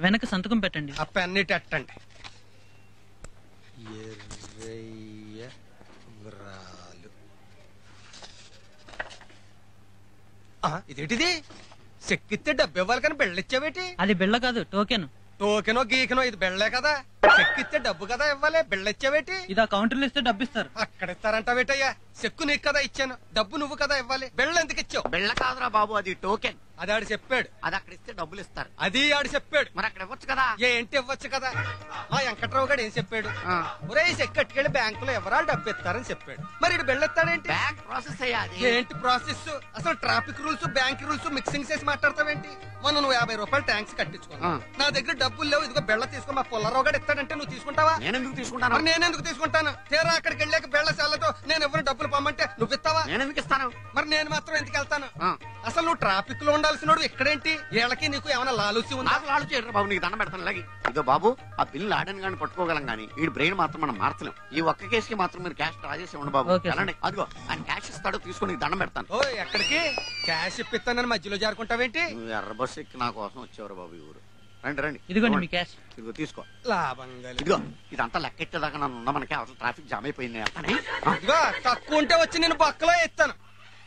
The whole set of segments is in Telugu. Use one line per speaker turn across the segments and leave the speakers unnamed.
వెనక సంతకం పెట్టండి
ఆ పెన్ ఇటు ఎట్టండి ఎర్రయ్య వ్రాలు ఆ, ఇదేంటిది చెక్కిస్తే డబ్బు ఇవ్వాలి కానీ బెళ్ళిచ్చావేటి
అది బిళ్ళ కాదు టోకెన్
టోకెనో గీకెనో ఇది బెళ్ళే కదా చెక్కిస్తే డబ్బు కదా ఇవ్వాలి బెళ్ళిచ్చావేటి
ఇది ఆ కౌంటర్లో ఇస్తే డబ్బు ఇస్తారు
అక్కడ ఇస్తారంటావేటయ్యా చెక్కు నీకు కదా ఇచ్చాను డబ్బు నువ్వు కదా ఇవ్వాలి బెళ్ళ ఎందుకు ఇచ్చావు
బిళ్ళ కాదురా బాబు అది టోకెన్
అది ఆడు చెప్పాడు
అది అక్కడ ఇస్తే డబ్బులు ఇస్తారు
అది ఆడు చెప్పాడు
మరి అక్కడ ఇవ్వచ్చు కదా
ఏంటి ఇవ్వచ్చు కదా మా వెంకట్రావు గారు ఏం చెప్పాడు
ఆ.
ఒరే సెక్కట్టుకెళ్ళి బ్యాంకులో ఎవరాలు డబ్బు ఇస్తారని చెప్పాడు మరి ఇటు బెళ్ళెత్తాడేంటి
బ్యాంక్ ప్రాసెస్ అయ్యాది
ఏంటి ప్రాసెస్ అసలు traffic rules bank rules mixing చేసి మాట్లాడతావేంటి మొన్న నువ్వు యాభై రూపాయలు ట్యాంక్స్ కట్టించుకున్నా
ఆ.
నా దగ్గర డబ్బులు లేవు ఇదిగో బెళ్ళ తీసుకో మా పుల్లారావు గారు ఇస్తాడంటే నువ్వు తీసుకుంటావా
నేను ఎందుకు తీసుకుంటాను
మరి నేను ఎందుకు తీసుకుంటాను తీరా అక్కడికి వెళ్ళాక బెళ్ళ శాలతో నేను ఎవరు డబ్బులు పంపంటే నువ్వు ఇస్తావా
నేను ఎందుకు ఇస్తాను
మరి నేను మాత్రం ఎందుకు వెళ్తాను
ఆ.
అసలు నువ్వు ట్రాఫిక్ లో ఉండాల్సిన ఇక్కడేంటి వీళ్ళకి నీకు ఏమైనా లాలూసి ఉందా
నాకు లాలు చేయరు బాబు నీకు దండం పెడతాను ఇలాగే ఇదో బాబు ఆ బిల్లు ఆడని కానీ పట్టుకోగలం కానీ ఈ బ్రెయిన్ మాత్రం మనం మార్చలేం ఈ ఒక్క కేసుకి మాత్రం మీరు క్యాష్ డ్రా చేసి ఉండు బాబు
ఓకే, సార్.
వెళ్ళండి అదిగో ఆయన క్యాష్ ఇస్తాడు తీసుకొని నీకు దండం పెడతాను
ఓ ఎక్కడికి క్యాష్ ఇప్పిస్తానని మధ్యలో జారుకుంటావేంటి
నువ్వు ఎర్ర బస్సు ఎక్కి నా కోసం వచ్చేవారు బాబు ఈ ఊరు రండి రండి
ఇదిగోండి మీ క్యాష్
ఇదిగో తీసుకో
లాభంగా లేదు.
ఇదిగో ఇదంతా లెక్కెట్టేదాకా నన్ను ఉన్న మనకి అసలు ట్రాఫిక్ జామ్ అయిపోయింది వెళ్తానే ఆ,
ఇదిగో తక్కువ ఉంటే వచ్చి నేను బక్కలో ఎత్తాను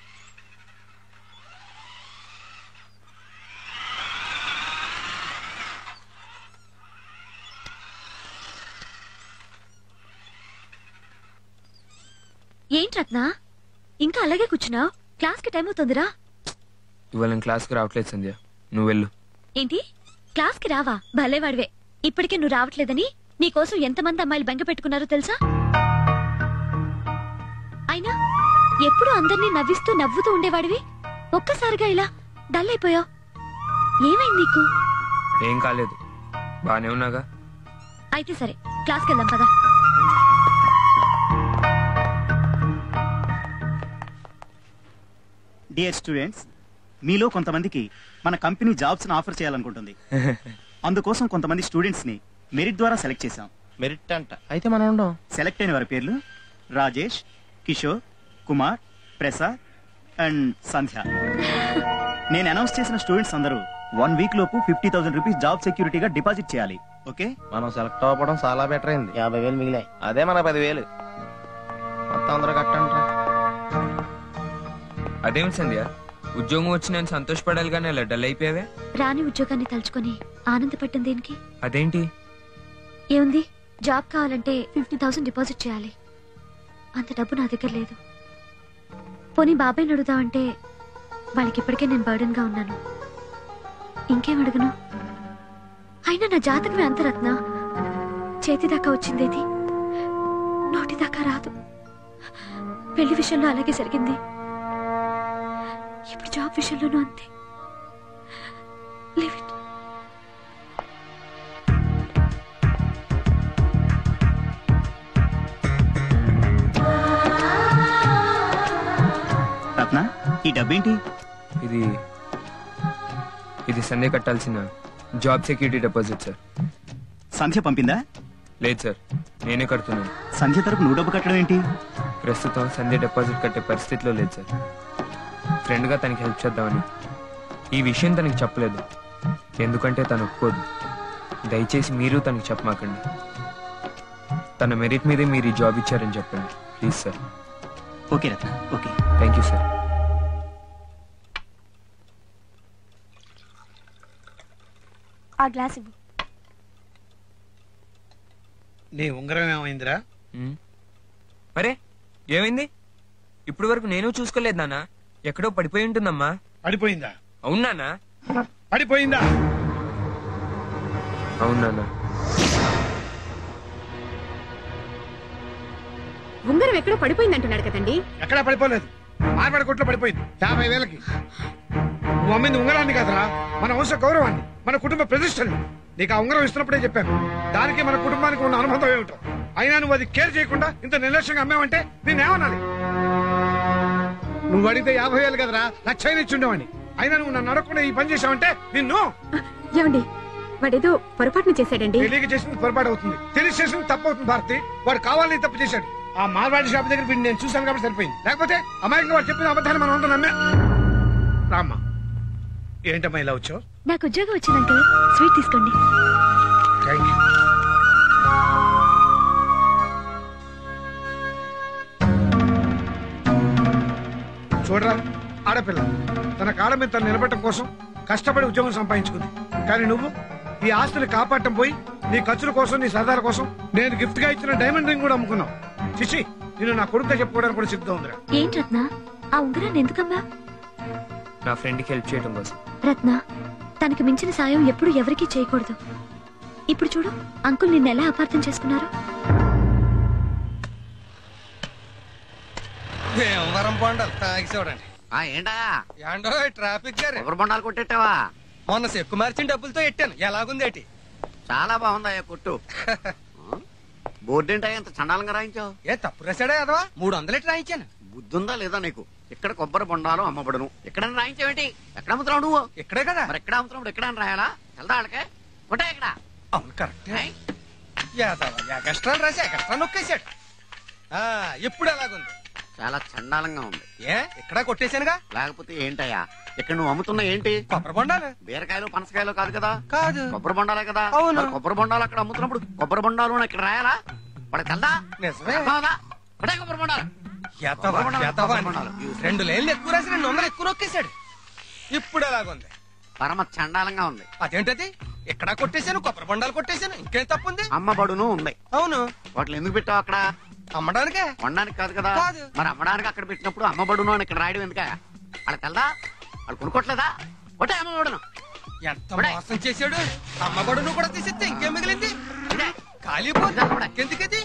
ఏంటి రత్న ఇంకా అలాగే కూర్చున్నావు క్లాస్ కి టైం అవుతుందిరా
ఇవాళ నేను క్లాస్కి రావట్లేదు సంధ్య నువ్వు వెళ్ళు
ఏంటి క్లాస్ కి రావా భలేవాడివే ఇప్పటికే నువ్వు రావట్లేదని నీకోసం ఎంతమంది అమ్మాయిలు బెంగ పెట్టుకున్నారో తెలుసా అయినా ఎప్పుడు అందరినీ నవ్విస్తూ నవ్వుతూ ఉండేవాడివి ఒక్కసారిగా ఇలా డల్ అయిపోయావు ఏమైంది నీకు
ఏం కాలేదు బానే ఉన్నాగా
అయితే సరే క్లాస్కి వెళ్దాం పదా
డియర్ స్టూడెంట్స్ మీలో కొంతమందికి మన కంపెనీ జాబ్స్ ఆఫర్ చేయాలనుకుంటుంది అందుకోసం కొంతమంది స్టూడెంట్స్ ని మెరిట్ ద్వారా సెలెక్ట్ చేశాం
మెరిట్ అంట అయితే మనం ఉండం
సెలెక్ట్ అయిన వారి పేర్లు రాజేష్ కిషోర్ కుమార్ ప్రసాద్ అండ్ సంధ్య నేను అనౌన్స్ చేసిన స్టూడెంట్స్ అందరూ వన్ వీక్ లోపు ఫిఫ్టీ థౌసండ్ రూపీస్ జాబ్ సెక్యూరిటీగా డిపాజిట్ చేయాలి ఓకే
మనం సెలెక్ట్ అవ్వడం చాలా బెటర్ అయింది యాభై వేలు మిగిలాయి అదే మన పదివేలు మొత్తం అందరూ కట్టండి
అదేం సంధ్య ఉద్యోగం వచ్చి నేను సంతోషపడాలి కానీ అలా డల్ అయిపోయావే
రాని ఉద్యోగాన్ని తలుచుకొని ఆనందపడ్డం దేనికి
అదేంటి
ఏముంది జాబ్ కావాలంటే ఫిఫ్టీ థౌసండ్ డిపాజిట్ చేయాలి అంత డబ్బు నా దగ్గర లేదు పోనీ బాబాయ్ అడుగుదామంటే వాళ్ళకి ఇప్పటికే నేను burden గా ఉన్నాను ఇంకేం అడగను అయినా నా జాతకమే అంతరత్న చేతి దాకా వచ్చిందేది నోటి దాకా రాదు పెళ్లి విషయంలో అలాగే జరిగింది ఇప్పుడు జాబ్ విషయంలోనూ అంతే లివ్ ఇట్
రత్న ఈ డబ్బేంటి
ఇది ఇది సంధ్య కట్టాల్సిన job security deposit sir
Sandhya పంపిందా
లేదు సార్ నేనే కడుతున్నాను
సంధ్య తరపు నువ్వు డబ్బు కట్టడం ఏంటి
ప్రస్తుతం సంధ్య డిపాజిట్ కట్టే పరిస్థితిలో లేదు సార్ ఫ్రెండ్గా తనకి హెల్ప్ చేద్దామని ఈ విషయం తనకి చెప్పలేదు ఎందుకంటే తను ఒప్పుకోదు దయచేసి మీరు తనకి చెప్పమాకండి తన మెరిట్ మీదే మీరు ఈ జాబ్ ఇచ్చారని చెప్పండి please sir
okay Ratna okay
thank you sir
ఆ గ్లాస్ ఇవ్వు
నీ ఉంగరం ఏమైందిరా
ఉమ్. అరే ఏమైంది ఇప్పుడు వరకు నేను చూసుకోలేదు నాన్న ఎక్కడో పడిపోయి ఉంటుందమ్మా
పడిపోయిందా
అవును నాన్న
పడిపోయిందా
అవును నాన్న
ఉంగరం ఎక్కడో పడిపోయింది అంటున్నాడు కదండి
ఎక్కడా పడిపోలేదు మార్వాడి కొట్లో పడిపోయింది యాభై వేలకి నువ్వు అమ్మింది ఉంగరాన్ని కదరా మన వంశ గౌరవాన్ని మన కుటుంబ ప్రతిష్టని నీకు ఆ ఉంగరం ఇస్తున్నప్పుడే చెప్పాను దానికి మన కుటుంబానికి ఉన్న అనుబంధం ఏమిటో అయినా నువ్వు అది కేర్ చేయకుండా ఇంత నిర్లక్ష్యంగా అమ్మావంటే నేనేమనాలి నువ్వు అడిగితే యాభై వేలు కదరా లక్ష అయినా ఇచ్చి ఉండేవాడిని అయినా నువ్వు నన్ను అడగకుండా ఈ పని చేసావంటే నిన్ను
ఏమండి వాడేదో పొరపాటున చేశాడండి
తెలియక చేసింది పొరపాటు అవుతుంది తెలిసి చేసింది తప్పు అవుతుంది భారతి వాడు కావాలని తప్పు చేశాడు ఆ మార్వాడి షాప్ దగ్గర వీడిని నేను చూశాను కాబట్టి సరిపోయింది లేకపోతే అమాయకంగా వాడు చెప్పిన అబద్ధాన్ని మనం అందరం నమ్మే రామ్మా ఏంటమ్మా ఇలా వచ్చావు
నాకు ఉద్యోగం వచ్చింది అంకుల్ స్వీట్ తీసుకోండి
థ్యాంక్ యూ చూడరా ఆడపిల్ల తన కాళ్ళ మీద తను నిలబెట్టడం కోసం కష్టపడి ఉద్యోగం సంపాదించుకుంది కానీ నువ్వు ఈ ఆస్తిని కాపాడటం పోయి నీ ఖర్చుల కోసం నీ సరదాల కోసం నేను గిఫ్ట్ గా ఇచ్చిన డైమండ్ రింగ్ కూడా అమ్ముకున్నావు చిచి నేను నా కొడుకుగా చెప్పుకోవడానికి కూడా సిద్ధం ఉందిరా
ఏంటి రత్న ఆ ఉంగరాన్ని ఎందుకమ్మా
నా ఫ్రెండ్కి హెల్ప్ చేయడం కోసం
రత్న తనకి మించిన సాయం ఎప్పుడు ఎవరికీ చేయకూడదు ఇప్పుడు చూడు అంకుల్ నిన్న ఎలా అపార్థం చేసుకున్నారు
భీమవరం బొండాలి తాగి చూడండి
ఆ ఏంటా
ఏండో ట్రాఫిక్ గారు
కొబ్బరి బొండాలు కొట్టేటావా
మొన్న చెక్కు మార్చిన డబ్బులతో ఎట్టాను ఎలాగుందేటి
చాలా బాగుందయ్యా కొట్టు ఆ? బోర్డు ఏంటా ఎంత చండాలంగా రాయించావు
ఏ తప్పు రాశాడా అదవా మూడు వందలు ఎట్టి రాయించాను
బుద్ధుందా లేదా నీకు ఇక్కడ కొబ్బరి బొండాలు అమ్మబడును ఎక్కడైనా రాయించావేంటి ఎక్కడ అమ్ముతున్నావు నువ్వు
ఇక్కడే కదా
మరి ఎక్కడ అమ్ముతున్నావు ఎక్కడ రాయాలా వెళ్దా వాళ్ళకే కొట్టే ఇక్కడ
అవును కరెక్ట్ యాదవ ఎగస్ట్రా రాసి ఎగస్ట్రా నొక్కేశాడు ఆ, ఇప్పుడు ఎలాగుంది
చాలా చండాలంగా ఉంది
ఏ ఇక్కడ కొట్టేశానుగా
లేకపోతే ఏంటయ్యా ఇక్కడ నువ్వు అమ్ముతున్నా ఏంటి
కొబ్బరి బొండాలు
బీరకాయలు పనసకాయలు కాదు కదా
కాదు
కొబ్బరి బొండాలే కదా
అవును.
మరి కొబ్బరి బొండాలు అక్కడ అమ్ముతున్నప్పుడు కొబ్బరి బొండాలు అని ఇక్కడ రాయాలా వాడికి తెల్దా
నిజమే
అర్థమవుదా? కొట్టే కొబ్బరి బొండాలు
యాదవ,
కొబ్బరి బొండాలు,
యాదవ
కొబ్బరి
అని.
బొండాలు.
రెండు లైన్లు ఎక్కువ రాసి రెండు వందలు ఎక్కువ నొక్కేశాడు ఇప్పుడు ఎలాగుంది
పరమ చండాలంగా ఉంది
అదేంటది ఇక్కడ కొట్టేశాను కొబ్బరి బొండాలు కొట్టేశాను ఇంకేం తప్పుంది
అమ్మబడును ఉంది
అవును
వాటిని ఎందుకు పెట్టావు అక్కడ
అమ్మడానికే
వండడానికి కాదు కదా
కాదు.
మరి అమ్మడానికి అక్కడ పెట్టినప్పుడు అమ్మబడును అని ఇక్కడ రాయడం ఎందుక వాళ్ళకి తెల్దా వాళ్ళు కొనుక్కోట్లేదా ఒకటే అమ్మబడును
ఎంత మోసం చేశాడు అమ్మబడును కూడా తీసేస్తే ఇంకేం మిగిలింది ఖాళీ పోతే ఎందుకది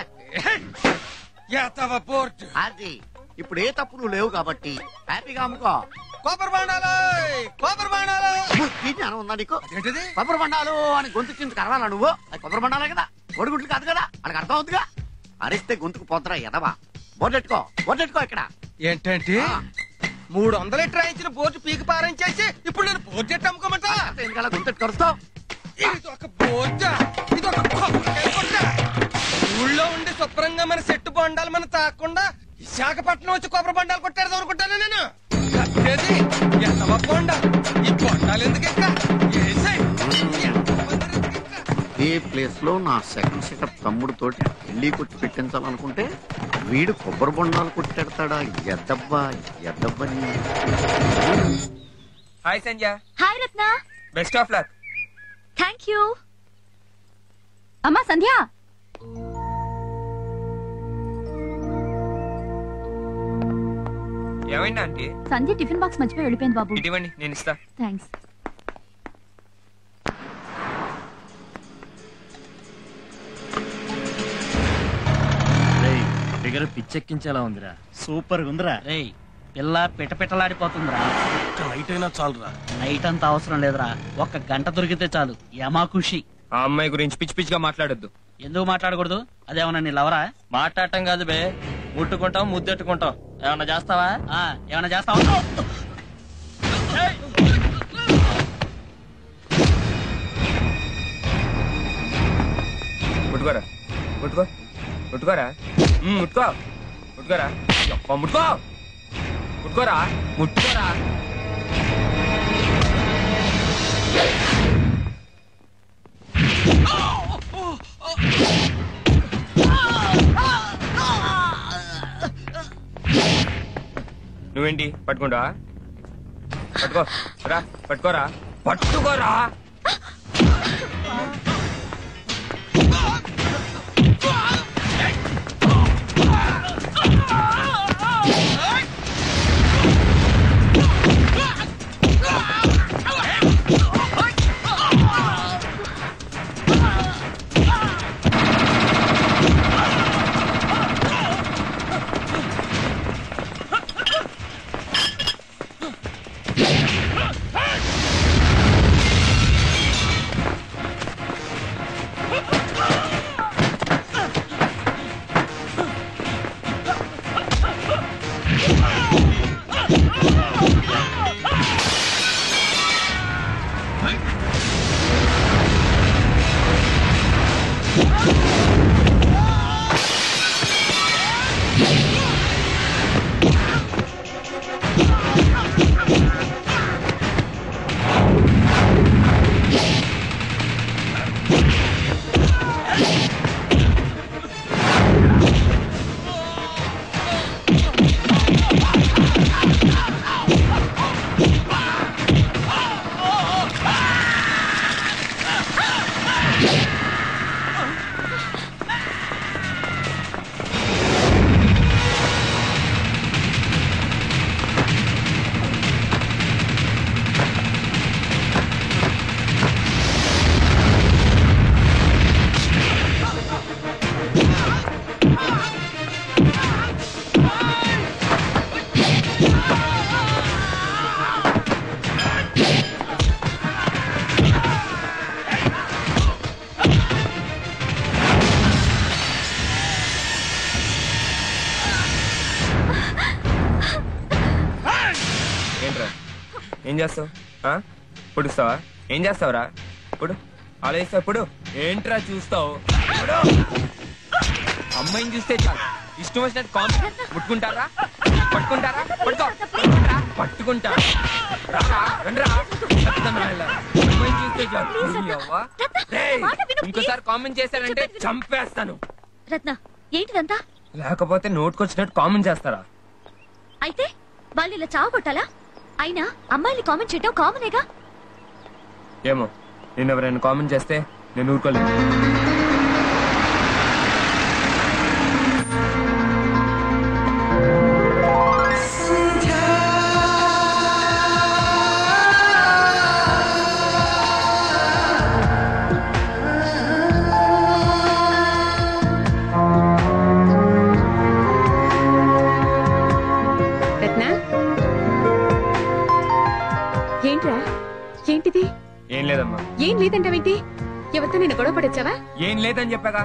యాతవ పోర్ట్
అది ఇప్పుడు ఏ తప్పులు లేవు కాబట్టి హ్యాపీగా అమ్ముకో
కొబ్బరి బాండాలు కొబ్బరి బాండాలు
ఈ జ్ఞానం ఉందా నీకు
ఏంటిది
కొబ్బరి బండాలు అని గొంతు చింత కరవాలా నువ్వు అది కొబ్బరి బండాలే కదా కొడుగుంట్లు కాదు కదా వాళ్ళకి అర్థం అవుతుందిగా అరిస్తే గొంతుకు పోతరా ఎదవా బోర్డెట్టుకో బోర్డెట్టుకో ఇక్కడ
ఏంటంటే
ఆ.
మూడు వందలు ఎట్టు రాయించిన బోర్డు పీకి పారించేసి ఇప్పుడు నేను బోర్డు ఎట్టు అమ్ముకోమంటా
ఎందుకలా గొంతు కరుస్తావు
ఇది ఒక బోర్డ ఇది ఒక కొబ్బరికాయ కొట్ట ఊళ్ళో ఉండి శుభ్రంగా మన సెట్టు బొండాలు మన తాకుండా విశాఖపట్నం వచ్చి కొబ్బరి బొండాలు కొట్టారు అనుకుంటాను నేను కట్టేది ఎంతవ బొండ ఈ బొండాలు ఎందుకు ఇంకా ఏసేయ్. ఎంతమంది ఎందుకు ఇంకా?
ఈ ప్లేస్ లో నా సెకండ్ సెటప్ తమ్ముడు తోటి పెళ్లి కొట్టి పెట్టించాలనుకుంటే వీడు కొబ్బరి బొండాలు కొట్టెడతాడా ఎద్దబ్బా ఎద్దబ్బని
hi Sanjay
hi Ratna
best of luck
thank you
అమ్మా సంధ్య
ఏమైంది ఆంటీ
సంధ్య టిఫిన్ బాక్స్ మర్చిపోయి వెళ్ళిపోయింది బాబు
ఇటువంటి నేను ఇస్తా
థ్యాంక్స్
ఫిగర్ పిచ్చెక్కించేలా ఉందిరా సూపర్ ఉందిరా
రేయ్ పిల్ల పిటపిటలాడిపోతుందిరా
లైట్ అయినా చాలురా
నైట్ అంత అవసరం లేదురా ఒక్క గంట దొరికితే చాలు యమా ఖుషి
ఆ అమ్మాయి గురించి పిచ్చి పిచ్చిగా మాట్లాడొద్దు
ఎందుకు మాట్లాడకూడదు అదేమన్నా నీ లవరా
మాట్లాడటం కాదు బే ముట్టుకుంటాం ముద్దెట్టుకుంటాం ఏమన్నా చేస్తావా
ఆ, ఏమన్నా చేస్తావా
ముట్టుకోరా ముట్టుకో ముట్టుకోరా ఉమ్, ముట్టుకో ముట్టుకోరా యప్ప, ముట్టుకో ముట్టుకోరా ముట్టుకోరా నువ్వేంటి పట్టుకుంటా పట్టుకో రా పట్టుకోరా పట్టుకోరా ఏంట్రా ఏం చేస్తావు ఆ? పొడుస్తావా ఏం చేస్తావురా పొడు ఆలోచిస్తావు పొడు ఏంట్రా చూస్తావు పొడు. అమ్మాయిని చూస్తే చాలు ఇష్టం వచ్చినట్టు కామ్ ముట్టుకుంటారా పట్టుకుంటారా పట్టుకో పట్టుకుంటారా? పట్టుకుంటా రారా, రండిరా. చెప్తాను వీళ్ళ. అమ్మాయిని చూస్తే చాలు ఈ అవ్వ. రేయ్, ఇంకోసారి కామెంట్ చేశారంటే చంపేస్తాను
రత్న ఏంటిదంతా
లేకపోతే నోటుకొచ్చినట్టు కామెంట్ చేస్తారా
అయితే వాళ్ళు ఇలా చావు కొట్టాలా అయినా అమ్మాయిని కామెంట్ చేయటం కామనేగా
ఏమో నేను ఎవరైనా కామెంట్ చేస్తే నేను ఊరుకోలేదు
రత్న ఏంట్రా ఏంటిది
ఏం లేదమ్మా
ఏం లేదంటావేంటి ఎవరితో నేను గొడవ పడొచ్చావా
ఏం లేదని చెప్పాగా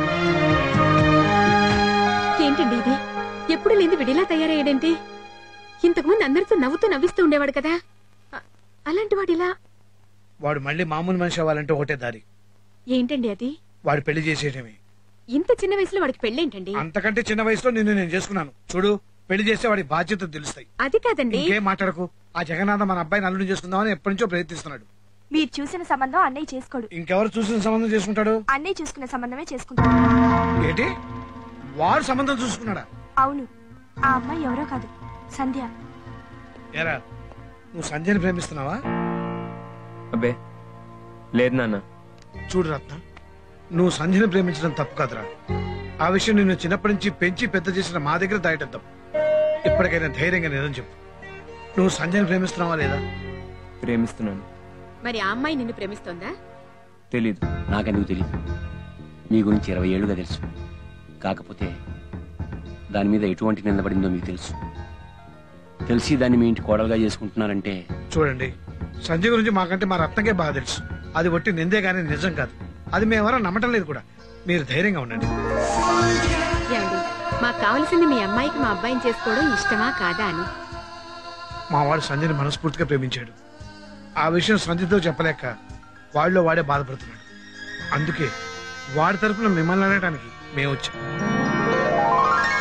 ఏంటండి ఇది ఎప్పుడు లేని విడిలా తయారయ్యాడేంటి ఇంతకుముందు అందరితో నవ్వుతూ నవ్విస్తూ ఉండేవాడు కదా అ- అలాంటి వాడిలా
వాడు మళ్ళీ మామూలు మనిషి అవ్వాలంటే ఒకటే దారి
ఏంటండి అది
వాడు పెళ్లి చేసేయడమే
ఇంత చిన్న వయసులో వాడికి పెళ్ళేంటండి
అంతకంటే చిన్న వయసులో నిన్ను నేను చేసుకున్నాను చూడు పెళ్లి చేస్తే వాడి బాధ్యతలు తెలుస్తాయి
అది కాదండి
ఇంకేం మాట్లాడకు ఆ జగన్నాథ మన అబ్బాయిని అల్లుని చేసుకుందామని ఎప్పటి నుంచో ప్రయత్నిస్తున్నాడు
మీరు చూసిన సంబంధం అన్నయ్య చేసుకోడు
ఇంకెవరు చూసిన సంబంధం చేసుకుంటాడు
అన్నయ్య చూసుకున్న సంబంధమే చేసుకుంటాడు
ఏంటి వాడు సంబంధం చూసుకున్నాడా
అవును ఆ అమ్మాయి ఎవరో కాదు సంధ్య
ఏరా నువ్వు సంజయ్ని ప్రేమిస్తున్నావా
అబ్బే లేదు నాన్న
చూడు రత్న నువ్వు సంధ్యని ప్రేమించడం తప్పు కాదురా ఆ విషయం నిన్ను చిన్నప్పటి నుంచి పెంచి పెద్ద చేసిన మా దగ్గర దాయటం తప్పు ఇప్పటికైనా ధైర్యంగా నిజం చెప్పు నువ్వు సంజయ్ని ప్రేమిస్తున్నావా లేదా
ప్రేమిస్తున్నాను
మరి ఆ అమ్మాయి నిన్ను ప్రేమిస్తోందా
తెలీదు
నాకెందుకు తెలియదు మీ గురించి ఇరవై ఏళ్ళుగా తెలుసు కాకపోతే దాని మీద ఎటువంటి నిందపడిందో మీకు తెలుసు తెలిసి దాన్ని మీ ఇంటి కోడలుగా చేసుకుంటున్నారంటే
చూడండి సంజయ్ గురించి మాకంటే మా రత్నకే బాగా తెలుసు అది ఒట్టి నిందే గానీ నిజం కాదు అది మేమెవరో నమ్మటం లేదు కూడా మీరు ధైర్యంగా ఉండండి
ఏమండి మాకు కావలసింది మీ అమ్మాయికి మా అబ్బాయిని చేసుకోవడం ఇష్టమా కాదా అని
మా వాడు సంజయ్ని మనస్ఫూర్తిగా ప్రేమించాడు ఆ విషయం సంజయ్తో చెప్పలేక వాళ్ళలో వాడే బాధపడుతున్నాడు అందుకే వాడి తరఫున మిమ్మల్ని అడగడానికి మేము వచ్చాం